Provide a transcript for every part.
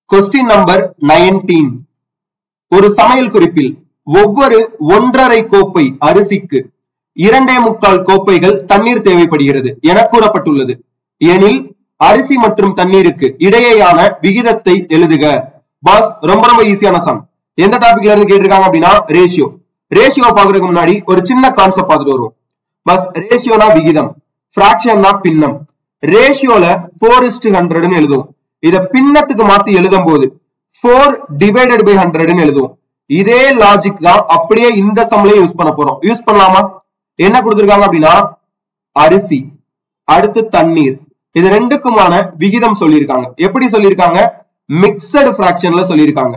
question number nineteen ஒரு சமையல் குறிப்பில் ஒவ்வொரு ஒன்றரை கோப்பை அரிசிக்கு இரண்டே முக்கால் கோப்பைகள் தண்ணீர் தேவைப்படுகிறது என கூறப்பட்டுள்ளது எனில் அரிசி மற்றும் தண்ணீருக்கு இடையேயான விகிதத்தை எழுதுக பாஸ் ரொம்ப ரொம்ப ஈஸியான சம் எந்த டாபிக்ல இருந்து கேட்டிருக்காங்க அப்படின்னா ரேஷியோ ரேஷியோ பாக்குறதுக்கு முன்னாடி ஒரு சின்ன கான்செப்ட் பார்த்துட்டு வருவோம் பஸ் ரேஷியோனா விகிதம் பிராக்ஷன்னா பின்னம் ரேஷியோல போர் இஸ்டு ஹண்ட்ரட்னு எழுதுவோம் இத பின்னத்துக்கு மாத்தி எழுதும் போது போர் டிவைடட் பை ஹண்ட்ரட்னு எழுதுவோம் இதே லாஜிக் தான் அப்படியே இந்த சம்லயே யூஸ் பண்ண போறோம் யூஸ் பண்ணலாமா என்ன கொடுத்திருக்காங்க அப்படின்னா அரிசி அடுத்து தண்ணீர் இது ரெண்டுக்குமான விகிதம் சொல்லியிருக்காங்க எப்படி சொல்லியிருக்காங்க மிக்சடு பிராக்ஷன்ல சொல்லியிருக்காங்க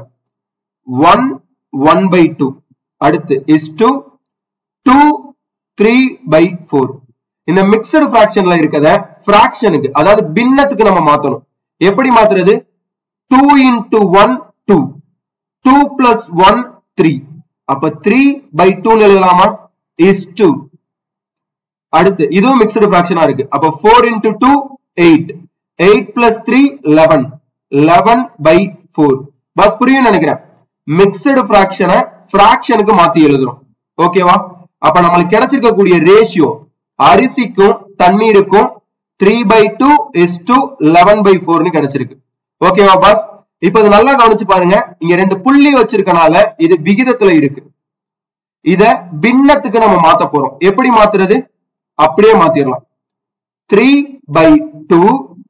ஒன் ஒன் பை டூ அடுத்து is two two three by four இந்த மிக்சடு பிராக்ஷன்ல இருக்கிறத பிராக்ஷனுக்கு அதாவது பின்னத்துக்கு நம்ம மாத்தணும் எப்படி மாத்துறது two into one two two plus one three அப்ப த்ரீ பை டூன்னு எழுதலாமா இஸ் டூ அடுத்து இதுவும் மிக்சடு பிராக்ஷனா இருக்கு அப்ப four into two eight eight plus three eleven eleven by four பஸ் புரியும் நினைக்கிறேன் மிக்சடு பிராக்ஷனை பிராக்ஷனுக்கு மாத்தி எழுதுறோம் ஓகேவா அப்ப நம்மளுக்கு கிடைச்சிருக்கக்கூடிய ரேஷியோ அரிசிக்கும் தண்ணீருக்கும் three by two is to eleven by ஃபோர்னு கிடைச்சிருக்கு ஓகேவா பாஸ் இப்ப இது நல்லா கவனிச்சு பாருங்க இங்க ரெண்டு புள்ளி வச்சிருக்கனால இது விகிதத்துல இருக்கு இத பின்னத்துக்கு நம்ம மாத்த போறோம் எப்படி மாத்துறது அப்படியே மாத்திரலாம் three by two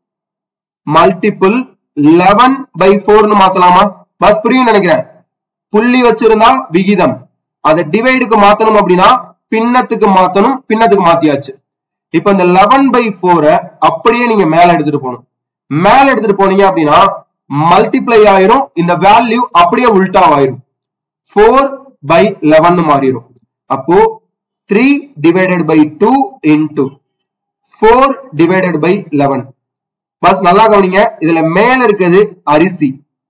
multiple eleven by ஃபோர்னு மாத்தலாமா பஸ் புரியும் நினைக்கிறேன் புள்ளி வச்சிருந்தா விகிதம் அதை டிவைடுக்கு மாத்தணும் அப்படின்னா பின்னத்துக்கு மாத்தணும் பின்னத்துக்கு மாத்தியாச்சு இப்ப இந்த லெவன் பை போர அப்படியே நீங்க மேல எடுத்துட்டு போகணும் மேல எடுத்துட்டு போனீங்க அப்படின்னா மல்டிப்ளை ஆயிரும் இந்த வேல்யூ அப்படியே உல்டா ஆயிரும் ஃபோர் பை லெவன் மாறிடும் அப்போ three divided by two into four divided by eleven பஸ் நல்லா கவனிங்க இதுல மேல இருக்குது அரிசி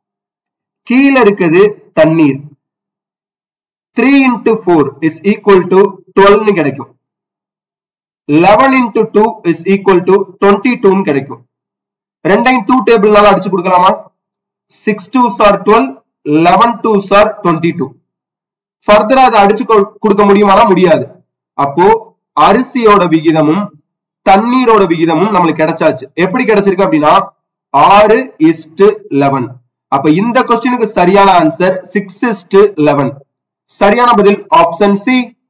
கீழே இருக்குது தண்ணீர் three into four is equal to டுவெல்னு கிடைக்கும் eleven into two is equal to twenty டூன்னு கிடைக்கும் ரெண்டையும் டூ டேபிள்னால அடிச்சு கொடுக்கலாமா six twos are twelve eleven twos are twenty two ஃபர்தரா அதை அடிச்சு கொடுக்க முடியுமானா முடியாது அப்போ அரிசியோட விகிதமும் தண்ணீரோட விகிதமும் நம்மளுக்கு கிடைச்சாச்சு எப்படி கிடைச்சிருக்கு அப்படின்னா ஆறு இஸ்டு லெவன் அப்ப இந்த கொஸ்டினுக்கு சரியான ஆன்சர் சிக்ஸ் இஸ்டு லெவன் சரியான பதில் ஆப்ஷன் சி